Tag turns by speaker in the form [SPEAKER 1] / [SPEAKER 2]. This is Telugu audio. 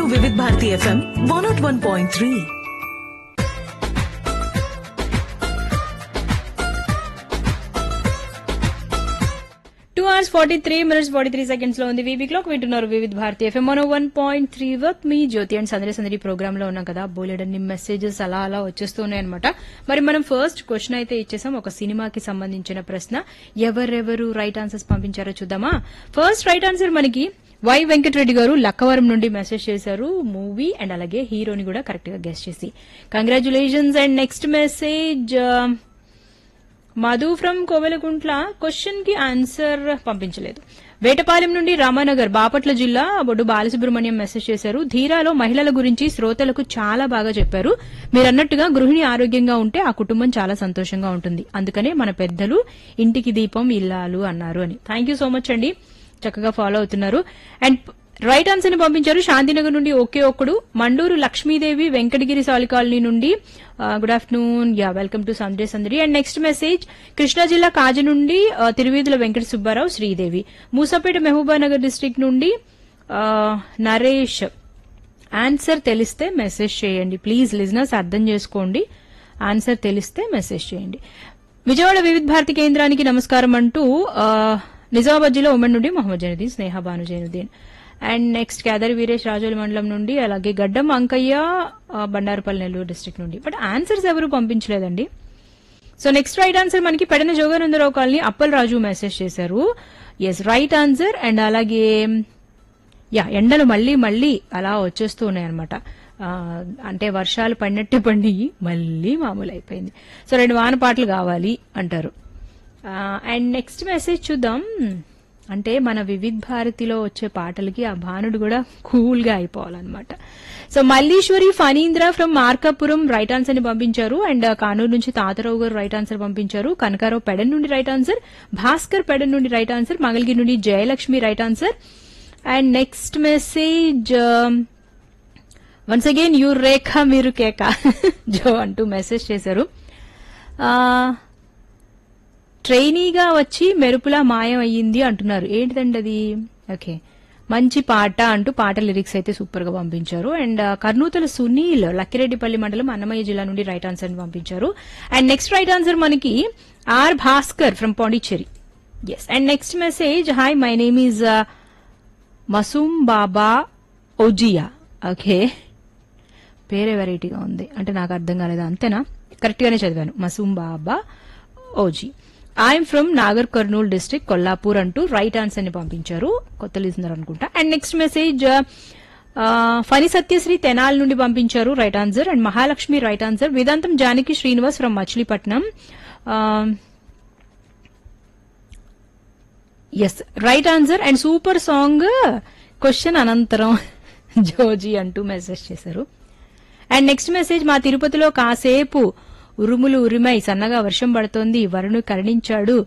[SPEAKER 1] వివిధ Bharati FM one not one point three
[SPEAKER 2] two hours forty three minutes forty three seconds లో ఉంది వీవీ క్లాక్ వింటున్నారు వివిధ భారతి ఎఫ్ఎం మనో వన్ పాయింట్ త్రీ వర్క్ మీ జ్యోతి అండ్ సందరి సందరి ప్రోగ్రామ్ లో ఉన్నాం కదా బోలెడన్ని మెసేజెస్ అలా అలా వచ్చేస్తున్నాయి అనమాట మరి మనం ఫస్ట్ క్వశ్చన్ అయితే ఇచ్చేసాం ఒక సినిమాకి సంబంధించిన ప్రశ్న ఎవరెవరు రైట్ ఆన్సర్స్ పంపించారో చూద్దామా ఫస్ట్ రైట్ ఆన్సర్ మనకి వై వెంకటరెడ్డి గారు లక్కవరం నుండి మెసేజ్ చేశారు మూవీ అండ్ అలాగే హీరోని కూడా కరెక్ట్ గా గెస్ట్ చేసి congratulations and next message Madhu from Kovelakuntla question కి ఆన్సర్ పంపించలేదు వేటపాలెం నుండి రామానగర్ బాపట్ల జిల్లా బొడ్డు బాలసుబ్రహ్మణ్యం మెసేజ్ చేశారు ధీరాలో మహిళల గురించి శ్రోతలకు చాలా బాగా చెప్పారు మీరన్నట్టుగా గృహిణి ఆరోగ్యంగా ఉంటే ఆ కుటుంబం చాలా సంతోషంగా ఉంటుంది అందుకనే మన పెద్దలు ఇంటికి దీపం ఇల్లాలు అన్నారు అని థ్యాంక్ యూ సో మచ్ అండి చక్కగా ఫాలో అవుతున్నారు అండ్ రైట్ ఆన్సర్ ని పంపించారు శాంతినగర్ నుండి ఒకే ఒక్కడు మండూరు లక్ష్మీదేవి వెంకటగిరి సాలి కాలనీ నుండి good afternoon ya welcome to Sunday Sandadi and next message Krishna జిల్లా కాజి నుండి ఆ, తిరువీధుల వెంకట సుబ్బారావు శ్రీదేవి మూసాపేట మహబూబానగర్ డిస్ట్రిక్ట్ నుండి ఆ, నరేష్ ఆన్సర్ తెలిస్తే మెసేజ్ చేయండి ప్లీజ్ లిజనర్స్ అర్థం చేసుకోండి ఆన్సర్ తెలిస్తే మెసేజ్ చేయండి విజయవాడ వివిధ భారతి కేంద్రానికి నమస్కారం అంటూ ఆ, నిజామాబాద్ జిల్లా ఉమెన్ నుండి మొహమ్మద్ జైనుద్దీన్ స్నేహ భాను జైనుద్దీన్ అండ్ నెక్స్ట్ కేదారి వీరేష్ రాజోలి మండలం నుండి అలాగే గడ్డం అంకయ్య ఆ, బండారుపల్లి నెల్లూరు డిస్ట్రిక్ట్ నుండి బట్ ఆన్సర్స్ ఎవరు పంపించలేదండి సో నెక్స్ట్ రైట్ ఆన్సర్ మనకి పెడన జోగానందరావు కాలనీ అప్పల్ రాజు మెసేజ్ చేశారు ఎస్ రైట్ ఆన్సర్ అండ్ అలాగే యా ఎండలు మళ్ళీ మళ్ళీ అలా వచ్చేస్తూ ఉన్నాయన్నమాట ఆ, అంటే వర్షాలు పడినట్టే పండి మళ్ళీ మామూలు అయిపోయింది సో రెండు వాన పాటలు కావాలి అంటారు అండ్ నెక్స్ట్ మెసేజ్ చూద్దాం అంటే మన వివిధ్ భారతిలో వచ్చే పాటలకి ఆ భానుడు కూడా కూల్ గా అయిపోవాలన్నమాట so Malleswari Phanindra from Markapuram right answer ని పంపించారు అండ్ కానూరు నుంచి తాతరావు గారు రైట్ ఆన్సర్ పంపించారు కనకారావు పెడన్ నుండి రైట్ ఆన్సర్ భాస్కర్ పెడన్ నుండి రైట్ ఆన్సర్ మంగళగిరి నుండి Jayalakshmi right answer and next message once again you Rekha మీరు కేక జో అంటూ మెసేజ్ చేశారు ఆ, ట్రైనీగా వచ్చి మెరుపులా మాయం అయ్యింది అంటున్నారు ఏంటిదండి అది ఓకే మంచి పాట అంటూ పాట లిరిక్స్ అయితే సూపర్ గా పంపించారు అండ్ ఆ, కర్నూతల సునీల్ లక్కిరెడ్డిపల్లి మండలం అన్నమయ్య జిల్లా నుండి రైట్ ఆన్సర్ ని పంపించారు అండ్ నెక్స్ట్ రైట్ ఆన్సర్ మనకి R Bhaskar from Pondicherry yes and next message hi my name is Masoom Baba ఓజియా ఓకే పేరే వెరైటీగా ఉంది అంటే నాకు అర్థం కాలేదు అంతేనా కరెక్ట్ గానే చదివాను మసూమ్ బాబా ఓజీ I'm from Nagar Kurnool district Kollapur అంటూ రైట్ ఆన్సర్ ని పంపించారు కొత్త లిజనర్ అనుకుంటా and next message Phani Satyasri Tenali నుండి పంపించారు right answer and Mahalakshmi right answer Vedantam Janaki Srinivas from Machilipatnam yes right answer and super song question అనంతరం జోజీ అంటూ మెసేజ్ చేశారు అండ్ నెక్స్ట్ మెసేజ్ మా తిరుపతిలో కాసేపు ఉరుములు ఉరిమై సన్నగా వర్షం పడుతోంది వరుణు కరుణించాడు